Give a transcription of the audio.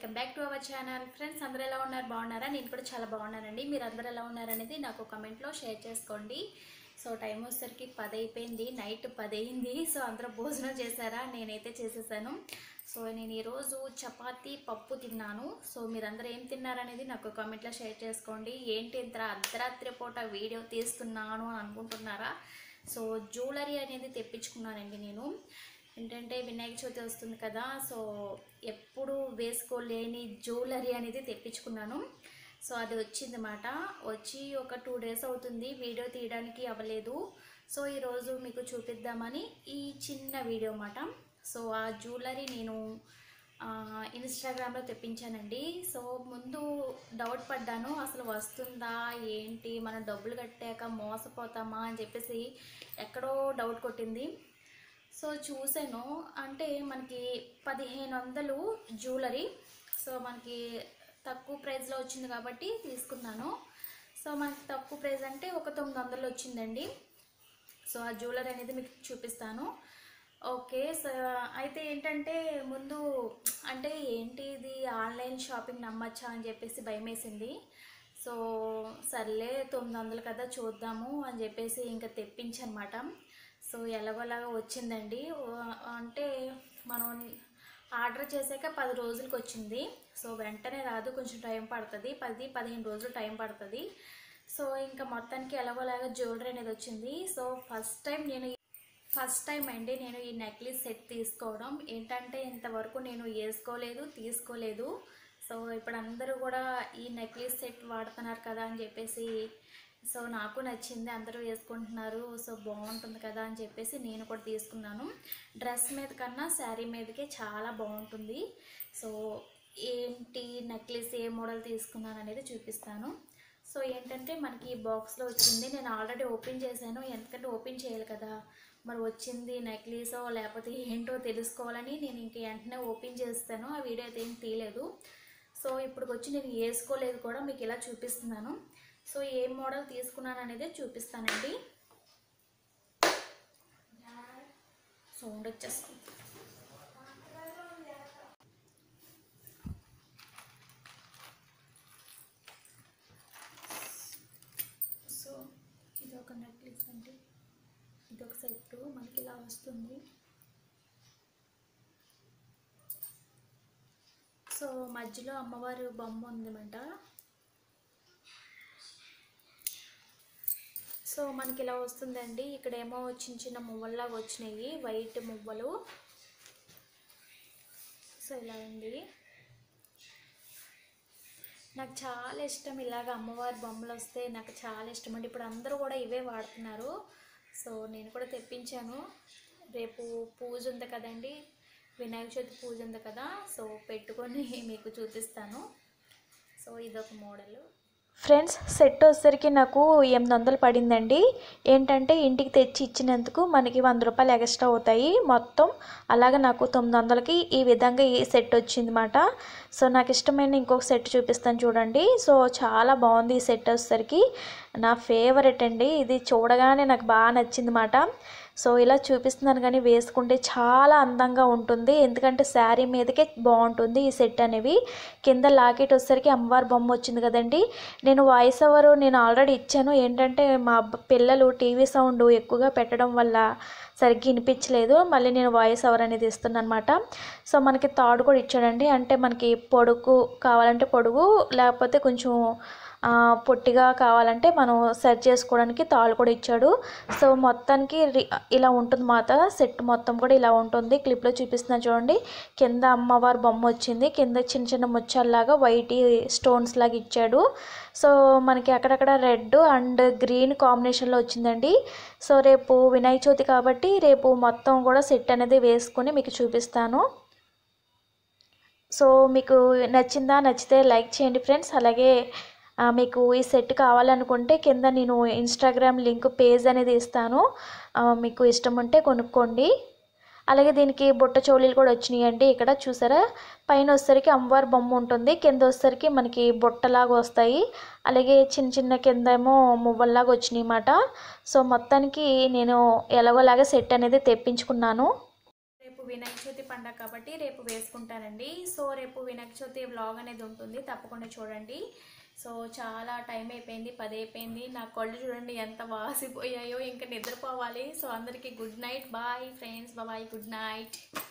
welcome back to our channel friends అందరూ ఎలా ఉన్నారు బాగున్నారా నేను కూడా చాలా బాగున్నానండి మీరు అందరూ ఎలా ఉన్నారనేది నాకు కమెంట్లో షేర్ చేసుకోండి సో టైం వచ్చేసరికి పది అయిపోయింది నైట్ పది అయింది సో అందరూ భోజనం చేశారా నేనైతే చేసేసాను సో నేను ఈరోజు చపాతీ పప్పు తిన్నాను సో మీరందరూ ఏం తిన్నారనేది నాకు కామెంట్లో షేర్ చేసుకోండి ఏంటి ఇంత అర్ధరాత్రి పూట వీడియో తీస్తున్నాను అని అనుకుంటున్నారా సో జ్యువెలరీ అనేది తెప్పించుకున్నానండి నేను ఏంటంటే వినాయక చవితి వస్తుంది కదా సో ఎప్పుడు వేసుకోలేని జ్యువెలరీ అనేది తెప్పించుకున్నాను సో అది వచ్చిందన్నమాట వచ్చి ఒక టూ డేస్ అవుతుంది వీడియో తీయడానికి అవ్వలేదు సో ఈరోజు మీకు చూపిద్దామని ఈ చిన్న వీడియో అన్నమాట సో ఆ జ్యువెలరీ నేను ఆ, ఇన్స్టాగ్రామ్లో తెప్పించానండి సో ముందు డౌట్ పడ్డాను అసలు వస్తుందా ఏంటి మనం డబ్బులు కట్టాక మోసపోతామా అని చెప్పేసి ఎక్కడో డౌట్ కొట్టింది సో చూసాను అంటే మనకి పదిహేను వందలు జ్యువెలరీ సో మనకి తక్కువ ప్రైస్లో వచ్చింది కాబట్టి తీసుకున్నాను సో మనకి తక్కువ ప్రైస్ అంటే ఒక తొమ్మిది వందలు వచ్చిందండి సో ఆ జ్యువెలరీ అనేది మీకు చూపిస్తాను ఓకే సో అయితే ఏంటంటే ముందు అంటే ఏంటి ఇది ఆన్లైన్ షాపింగ్ నమ్మచ్చా అని చెప్పేసి భయం వేసింది సో సర్లే తొమ్మిది వందలు కదా చూద్దాము అని చెప్పేసి ఇంకా తెప్పించనమాట సో ఎలాగోలాగా వచ్చిందండి ఓ- అంటే మనం ఆర్డర్ చేశాక పది రోజులకి వచ్చింది సో వెంటనే రాదు కొంచెం టైం పడుతుంది పది పదిహేను రోజులు టైం పడుతుంది సో ఇంకా మొత్తానికి ఎలాగోలాగా జ్యువెలరీ అనేది వచ్చింది సో ఫస్ట్ టైం నేను ఫస్ట్ టైం అండి నేను ఈ నెక్లెస్ సెట్ తీసుకోవడం ఏంటంటే ఇంతవరకు నేను వేసుకోలేదు తీసుకోలేదు సో ఇప్పుడు అందరూ కూడా ఈ నెక్లెస్ సెట్ వాడుతున్నారు కదా అని చెప్పేసి సో నాకు నచ్చింది అందరూ వేసుకుంటున్నారు సో బాగుంటుంది కదా అని చెప్పేసి నేను కూడా తీసుకున్నాను డ్రెస్ మీద కన్నా శారీ మీదకే చాలా బాగుంటుంది సో ఏంటి నెక్లెస్ ఏ మోడల్ తీసుకున్నాను అనేది చూపిస్తాను సో ఏంటంటే మనకి ఈ బాక్స్లో వచ్చింది నేను ఆల్రెడీ ఓపెన్ చేశాను ఎందుకంటే ఓపెన్ చేయాలి కదా మరి వచ్చింది నెక్లెసో లేకపోతే ఏంటో తెలుసుకోవాలని నేను ఇంక వెంటనే ఓపెన్ చేస్తాను ఆ వీడియో అయితే ఏం తీయలేదు సో ఇప్పుడు వచ్చి నేను వేసుకోలేదు కూడా మీకు ఇలా చూపిస్తున్నాను సో ఏ మోడల్ తీసుకున్నాను అనేది చూపిస్తానండి సౌండ్ వచ్చేస్తుంది సో ఇది ఒక నెక్లెస్ అండి ఇది ఒక సెట్ మనకి ఇలా వస్తుంది సో మధ్యలో అమ్మవారి బొమ్మ ఉందన్నమాట సో మనకి ఇలా వస్తుందండి ఇక్కడేమో చిన్న చిన్న మువ్వల్లాగా వచ్చినాయి వైట్ మువ్వలు సో ఇలా ఉంది నాకు చాలా ఇష్టం ఇలాగ అమ్మవారి బొమ్మలు వస్తే నాకు చాలా ఇష్టం అండి ఇప్పుడు అందరూ కూడా ఇవే వాడుతున్నారు సో నేను కూడా తెప్పించాను రేపు పూజ ఉంది కదండి వినాయక చవితి పూజ ఉంది కదా సో పెట్టుకొని మీకు చూపిస్తాను సో ఇదొక మోడల్ ఫ్రెండ్స్ సెట్ వచ్చేసరికి నాకు ఎనిమిది వందలు పడిందండి ఏంటంటే ఇంటికి తెచ్చి ఇచ్చినందుకు మనకి వంద రూపాయలు ఎక్స్ట్రా అవుతాయి మొత్తం అలాగే నాకు తొమ్మిది వందలకి ఈ విధంగా ఈ సెట్ వచ్చిందన్నమాట సో నాకు ఇష్టమైన ఇంకొక సెట్ చూపిస్తాను చూడండి సో చాలా బాగుంది ఈ సెట్ వచ్చేసరికి నా ఫేవరెట్ అండి ఇది చూడగానే నాకు బాగా నచ్చిందన్నమాట సో ఇలా చూపిస్తున్నాను కానీ వేసుకుంటే చాలా అందంగా ఉంటుంది ఎందుకంటే శారీ మీదకే బాగుంటుంది ఈ సెట్ అనేవి కింద లాకెట్ వచ్చేసరికి అమ్మవారి బొమ్మ వచ్చింది కదండి నేను వాయిస్ ఓవర్ నేను ఆల్రెడీ ఇచ్చాను ఏంటంటే మా అబ్బ- పిల్లలు టీవీ సౌండ్ ఎక్కువగా పెట్టడం వల్ల సరిగ్గా వినిపించలేదు మళ్ళీ నేను వాయిస్ ఓవర్ అనేది ఇస్తున్నాను అనమాట సో మనకి తాడు కూడా ఇచ్చాడండి అంటే మనకి పొడుగు కావాలంటే పొడుగు లేకపోతే కొంచెం ఆ, పొట్టిగా కావాలంటే మనం సెట్ చేసుకోవడానికి తాళ్ళు కూడా ఇచ్చాడు సో మొత్తానికి రి- ఇలా ఉంటుంది మాత సెట్ మొత్తం కూడా ఇలా ఉంటుంది క్లిప్లో చూపిస్తున్నాను చూడండి కింద అమ్మవారి బొమ్మ వచ్చింది కింద చిన్న చిన్న ముచ్చల్లాగా వైట్ స్టోన్స్ లాగా ఇచ్చాడు సో మనకి అక్కడక్కడ రెడ్ అండ్ గ్రీన్ కాంబినేషన్లో వచ్చిందండి సో రేపు వినాయక చవితి కాబట్టి రేపు మొత్తం కూడా సెట్ అనేది వేసుకొని మీకు చూపిస్తాను సో మీకు నచ్చిందా నచ్చితే లైక్ చేయండి ఫ్రెండ్స్ అలాగే ఆ, మీకు ఈ సెట్ కావాలనుకుంటే కింద నేను ఇన్స్టాగ్రామ్ లింక్ పేజ్ అనేది ఇస్తాను ఆ, మీకు ఇష్టం ఉంటే కొనుక్కోండి అలాగే దీనికి బుట్ట చోళీలు కూడా వచ్చినాయండి ఇక్కడ చూసారా పైన వచ్చేసరికి అమ్మవారి బొమ్మ ఉంటుంది కింద వచ్చేసరికి మనకి బుట్టలాగా వస్తాయి అలాగే చిన్న చిన్న కింద ఏమో మువ్వల్లాగా వచ్చినాయి అన్నమాట సో మొత్తానికి నేను ఎలాగోలాగా సెట్ అనేది తెప్పించుకున్నాను రేపు వినాయక చవితి పండగ కాబట్టి రేపు వేసుకుంటానండి సో రేపు వినాయక చవితి వ్లాగ్ అనేది ఉంటుంది తప్పకుండా చూడండి సో చాలా టైం అయిపోయింది పది అయిపోయింది నా కళ్ళు చూడండి ఎంత వాసిపోయాయో ఇంకా నిద్రపోవాలి సో అందరికీ good night bye friends bye good night